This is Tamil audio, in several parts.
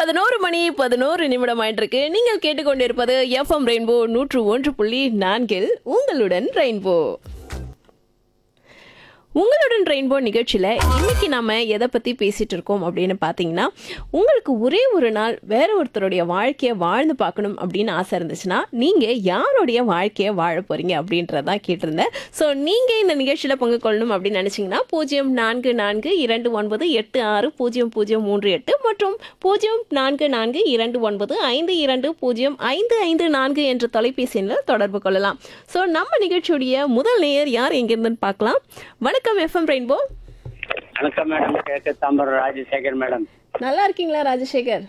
பதினோரு மணி பதினோரு நிமிடம் ஆயிட்டிருக்கு நீங்கள் கேட்டுக்கொண்டிருப்பது எஃப்எம் ரெயின்போ நூற்று ஒன்று புள்ளி நான்கில் உங்களுடன் ரெயின்போ உங்களுடன் ரெயின்போ நிகழ்ச்சியில் இன்னைக்கு நாம எதை பற்றி பேசிட்டு இருக்கோம் அப்படின்னு பார்த்தீங்கன்னா உங்களுக்கு ஒரே ஒரு நாள் வேற ஒருத்தருடைய வாழ்க்கையை வாழ்ந்து பார்க்கணும் அப்படின்னு ஆசை இருந்துச்சுன்னா நீங்கள் யாருடைய வாழ்க்கையை வாழ போறீங்க அப்படின்றதான் கேட்டிருந்தேன் ஸோ நீங்கள் இந்த நிகழ்ச்சியில் பங்கு கொள்ளணும் அப்படின்னு நினச்சிங்கன்னா பூஜ்ஜியம் நான்கு நான்கு இரண்டு ஒன்பது எட்டு ஆறு பூஜ்ஜியம் பூஜ்ஜியம் மூன்று எட்டு மற்றும் பூஜ்ஜியம் நான்கு நான்கு இரண்டு ஒன்பது ஐந்து இரண்டு பூஜ்ஜியம் ஐந்து ஐந்து நான்கு என்ற தொலைபேசி எண்ணில் தொடர்பு கொள்ளலாம் ஸோ நம்ம நிகழ்ச்சியுடைய முதல் நேயர் யார் எங்கிருந்துன்னு பார்க்கலாம் வணக்கம் எஃப்எம் ரெயின்போ வணக்கம் மேடம் கிழக்கு தாம்பரம் ராஜசேகர் மேடம் நல்லா இருக்கீங்களா ராஜசேகர்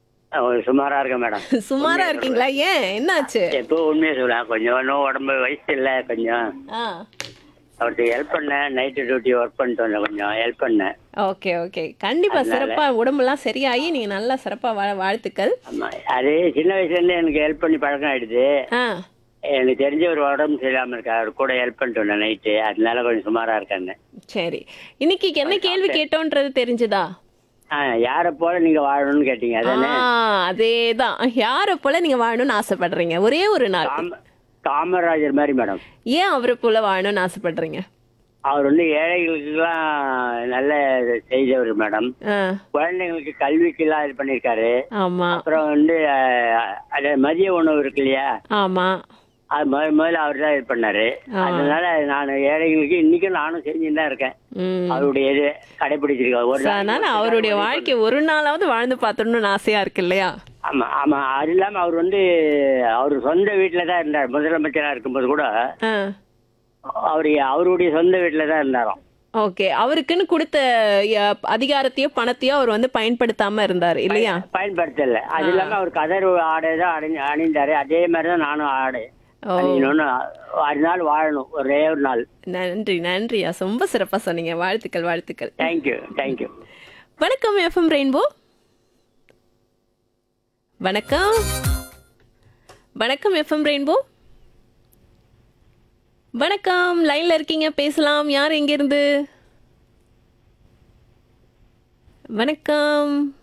அஹ் சுமாரா இருக்கேன் மேடம் சுமாரா இருக்கீங்களா ஏன் என்னாச்சு எப்போ உண்மையை சொல்ல கொஞ்சம் இன்னும் உடம்பு வயசு இல்லை கொஞ்சம் ஆ அவருக்கு ஹெல்ப் பண்ணேன் நைட்டு டியூட்டி ஒர்க் பண்ணிட்டு வந்தேன் கொஞ்சம் ஹெல்ப் பண்ணேன் ஓகே ஓகே கண்டிப்பா சிறப்பா உடம்பெல்லாம் சரியாகி நீங்க நல்லா சிறப்பா வாழ வாழ்த்துக்கள் ஆமா அது சின்ன வயசுலேருந்து எனக்கு ஹெல்ப் பண்ணி பழக்கம் ஆயிடுது ஆ எனக்கு தெரிஞ்ச ஒரு உடம்பு சரியில்லாம இருக்கா அவர் கூட ஹெல்ப் பண்ணிட்டு வந்தேன் நைட்டு அதனால கொஞ்சம் சுமாரா இருக்காங்க சரி இன்னைக்கு என்ன கேள்வி கேட்டோன்றது தெரிஞ்சுதா ஆ யாரை போல நீங்க வாழணும்னு கேட்டீங்க அதானே ஆ அதேதான் யாரை போல நீங்க வாழணும்னு ஆசைப்படுறீங்க ஒரே ஒரு நாள் காம காமராஜர் மாதிரி மேடம் ஏன் அவரை போல வாழணும்னு ஆசைப்படுறீங்க அவர் வந்து ஏழைகளுக்கெல்லாம் நல்ல செய்தவர் மேடம் ஆ குழந்தைங்களுக்கு கல்விக்கெல்லாம் இது பண்ணியிருக்காரு ஆமா அப்புறம் வந்து அஹ், அது மதிய உணவு இருக்கு இல்லையா ஆமா அது முதல் முதல்ல அவர் தான் இது பண்ணாரு அதனால நான் ஏழைகளுக்கு இன்னைக்கும் நானும் செஞ்சுட்டு தான் இருக்கேன் ம் அவருடைய இது கடைபிடிச்சிருக்கேன் ஒரு So, நாள் அதனால அவருடைய வாழ்க்கை ஒரு நாளாவது வாழ்ந்து பார்த்துடணும்னு ஆசையா இருக்கு இல்லையா ஆமா ஆமா அது இல்லாம அவர் வந்து அவர் சொந்த வீட்டுல தான் இருந்தார் முதலமைச்சரா இருக்கும்போது கூட ஆ அவர் அவருடைய சொந்த வீட்டுல தான் இருந்தாராம் ஓகே அவருக்குன்னு கொடுத்த அ, அதிகாரத்தையோ பணத்தையோ அவர் வந்து பயன்படுத்தாம இருந்தார் இல்லையா பயன்படுத்தல அது இல்லாம அவர் கதர் ஆடை தான் அணி அணிந்தாரு அதே மாதிரி தான் நானும் ஆடை ஓ அணியணும்னு ஒரு நாள் வாழணும் ஒரே ஒரு நாள் நன்றி நன்றியா ரொம்ப சிறப்பா சொன்னீங்க வாழ்த்துக்கள் வாழ்த்துக்கள் தேங்க்யூ தேங்க்யூ வணக்கம் எஃப்எம் ரெயின்போ வணக்கம் வணக்கம் எஃப்எம் ரெயின்போ வணக்கம் லைன்ல இருக்கீங்க பேசலாம் யார் எங்கிருந்து வணக்கம்